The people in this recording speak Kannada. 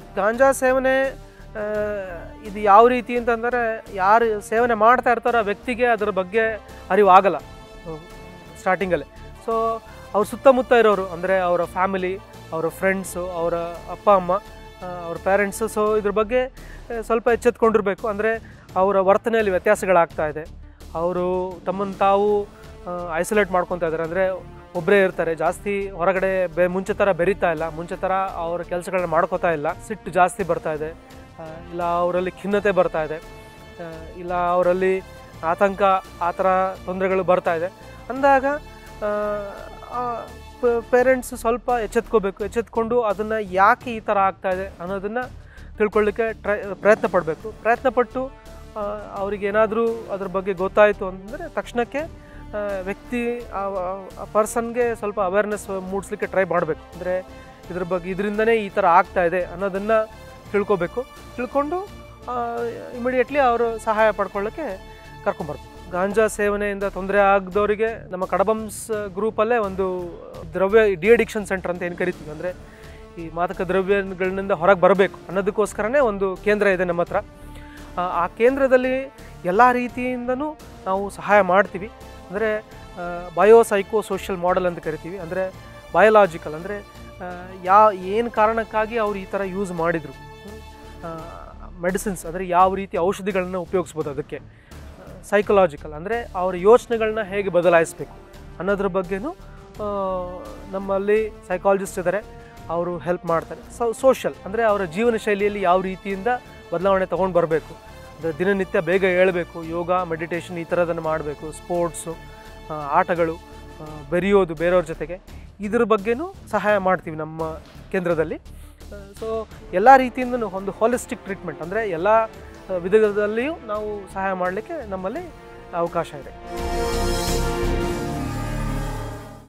ಗಾಂಜಾ ಸೇವನೆ ಆ, ಇದು ಯಾವ ರೀತಿ ಅಂತಂದರೆ ಯಾರು ಸೇವನೆ ಮಾಡ್ತಾ ಇರ್ತಾರೋ ಆ ವ್ಯಕ್ತಿಗೆ ಅದರ ಬಗ್ಗೆ ಅರಿವು ಆಗಲ್ಲ ಸ್ಟಾರ್ಟಿಂಗಲ್ಲೇ ಸೊ ಅವ್ರ ಸುತ್ತಮುತ್ತ ಇರೋರು ಅಂದರೆ ಅವರ ಫ್ಯಾಮಿಲಿ ಅವರ ಫ್ರೆಂಡ್ಸು ಅವರ ಅಪ್ಪ ಅಮ್ಮ ಆ, ಅವ್ರ ಪೇರೆಂಟ್ಸು ಸೊ ಇದ್ರ ಬಗ್ಗೆ ಆ, ಸ್ವಲ್ಪ ಎಚ್ಚೆತ್ಕೊಂಡಿರ್ಬೇಕು ಅಂದರೆ ಅವರ ವರ್ತನೆಯಲ್ಲಿ ವ್ಯತ್ಯಾಸಗಳಾಗ್ತಾ ಇದೆ ಅವರು ತಮ್ಮನ್ನು ತಾವು ಐಸೋಲೇಟ್ ಮಾಡ್ಕೊತಾ ಇದ್ದಾರೆ ಅಂದರೆ ಒಬ್ಬರೇ ಇರ್ತಾರೆ ಜಾಸ್ತಿ ಹೊರಗಡೆ ಬೆ ಮುಂಚೆ ಥರ ಬೆರೀತಾ ಇಲ್ಲ ಮುಂಚೆ ಥರ ಅವ್ರ ಕೆಲಸಗಳನ್ನ ಮಾಡ್ಕೋತಾ ಇಲ್ಲ ಸಿಟ್ಟು ಜಾಸ್ತಿ ಬರ್ತಾ ಇದೆ ಆ, ಇಲ್ಲ ಅವರಲ್ಲಿ ಖಿನ್ನತೆ ಬರ್ತಾ ಇದೆ ಆ, ಇಲ್ಲ ಅವರಲ್ಲಿ ಆತಂಕ ಆ ಥರ ತೊಂದರೆಗಳು ಬರ್ತಾ ಇದೆ ಅಂದಾಗ ಪೇರೆಂಟ್ಸ್ ಸ್ವಲ್ಪ ಎಚ್ಚೆತ್ಕೋಬೇಕು ಎಚ್ಚೆತ್ಕೊಂಡು ಅದನ್ನು ಯಾಕೆ ಈ ಥರ ಆಗ್ತಾ ಇದೆ ಅನ್ನೋದನ್ನು ತಿಳ್ಕೊಳ್ಳಿಕ್ಕೆ ಟ್ರೈ ಪ್ರಯತ್ನ ಪಡಬೇಕು ಪ್ರಯತ್ನ ಪಟ್ಟು ಆ, ಅವ್ರಿಗೆ ಏನಾದರೂ ಅದ್ರ ಬಗ್ಗೆ ಗೊತ್ತಾಯಿತು ಅಂತಂದರೆ ತಕ್ಷಣಕ್ಕೆ ಆ, ವ್ಯಕ್ತಿ ಆ ಪರ್ಸನ್ಗೆ ಸ್ವಲ್ಪ ಅವೇರ್ನೆಸ್ ಮೂಡಿಸ್ಲಿಕ್ಕೆ ಟ್ರೈ ಮಾಡಬೇಕು ಅಂದರೆ ಇದ್ರ ಬಗ್ಗೆ ಇದರಿಂದನೇ ಈ ಥರ ಆಗ್ತಾ ಇದೆ ಅನ್ನೋದನ್ನು ತಿಳ್ಕೊಬೇಕು ತಿಳ್ಕೊಂಡು ಇಮಿಡಿಯೇಟ್ಲಿ ಅವರು ಸಹಾಯ ಪಡ್ಕೊಳ್ಳೋಕ್ಕೆ ಕರ್ಕೊಂಬರ್ಬೇಕು ಗಾಂಜಾ ಸೇವನೆಯಿಂದ ತೊಂದರೆ ಆಗದವರಿಗೆ ನಮ್ಮ ಕಡಬಮ್ಸ್ ಗ್ರೂಪಲ್ಲೇ ಒಂದು ದ್ರವ್ಯ ಡಿ ಅಡಿಕ್ಷನ್ ಸೆಂಟರ್ ಅಂತ ಏನು ಕರಿತೀವಿ ಅಂದರೆ ಈ ಮಾದಕ ದ್ರವ್ಯಗಳಿಂದ ಹೊರಗೆ ಬರಬೇಕು ಅನ್ನೋದಕ್ಕೋಸ್ಕರನೇ ಒಂದು ಕೇಂದ್ರ ಇದೆ ನಮ್ಮ ಹತ್ರ ಆ, ಆ ಕೇಂದ್ರದಲ್ಲಿ ಎಲ್ಲ ರೀತಿಯಿಂದನೂ ನಾವು ಸಹಾಯ ಮಾಡ್ತೀವಿ ಅಂದರೆ ಬಯೋ ಸೈಕೋ ಸೋಷಿಯಲ್ ಮಾಡೆಲ್ ಅಂತ ಕರಿತೀವಿ ಅಂದರೆ ಬಯೋಲಾಜಿಕಲ್ ಅಂದರೆ ಯಾ ಏನು ಕಾರಣಕ್ಕಾಗಿ ಅವ್ರು ಈ ಥರ ಯೂಸ್ ಮಾಡಿದರು ಮೆಡಿಸಿನ್ಸ್ ಅಂದರೆ ಯಾವ ರೀತಿ ಔಷಧಿಗಳನ್ನ ಉಪಯೋಗಿಸ್ಬೋದು ಅದಕ್ಕೆ ಸೈಕಲಾಜಿಕಲ್ ಅಂದರೆ ಅವರ ಯೋಚನೆಗಳನ್ನ ಹೇಗೆ ಬದಲಾಯಿಸಬೇಕು ಅನ್ನೋದ್ರ ಬಗ್ಗೆನೂ ಆ, ನಮ್ಮಲ್ಲಿ ಸೈಕಾಲಜಿಸ್ಟ್ ಇದ್ದಾರೆ ಅವರು ಹೆಲ್ಪ್ ಮಾಡ್ತಾರೆ ಸೊ ಸೋಷಲ್ ಅಂದರೆ ಅವರ ಜೀವನ ಶೈಲಿಯಲ್ಲಿ ಯಾವ ರೀತಿಯಿಂದ ಬದಲಾವಣೆ ತೊಗೊಂಡು ಬರಬೇಕು ಅಂದರೆ ದಿನನಿತ್ಯ ಬೇಗ ಏಳಬೇಕು ಯೋಗ ಮೆಡಿಟೇಷನ್ ಈ ಥರದನ್ನು ಮಾಡಬೇಕು ಸ್ಪೋರ್ಟ್ಸು ಆಟಗಳು ಆ, ಬೆರೆಯೋದು ಬೇರೆಯವ್ರ ಜೊತೆಗೆ ಇದ್ರ ಬಗ್ಗೆನೂ ಸಹಾಯ ಮಾಡ್ತೀವಿ ನಮ್ಮ ಕೇಂದ್ರದಲ್ಲಿ ಸೊ ಎಲ್ಲ ರೀತಿಯಿಂದನೂ ಒಂದು ಹೋಲಿಸ್ಟಿಕ್ ಟ್ರೀಟ್ಮೆಂಟ್ ಅಂದರೆ ಎಲ್ಲ ವಿಧದಲ್ಲಿಯೂ ನಾವು ಸಹಾಯ ಮಾಡಲಿಕ್ಕೆ ನಮ್ಮಲ್ಲಿ ಅವಕಾಶ ಇದೆ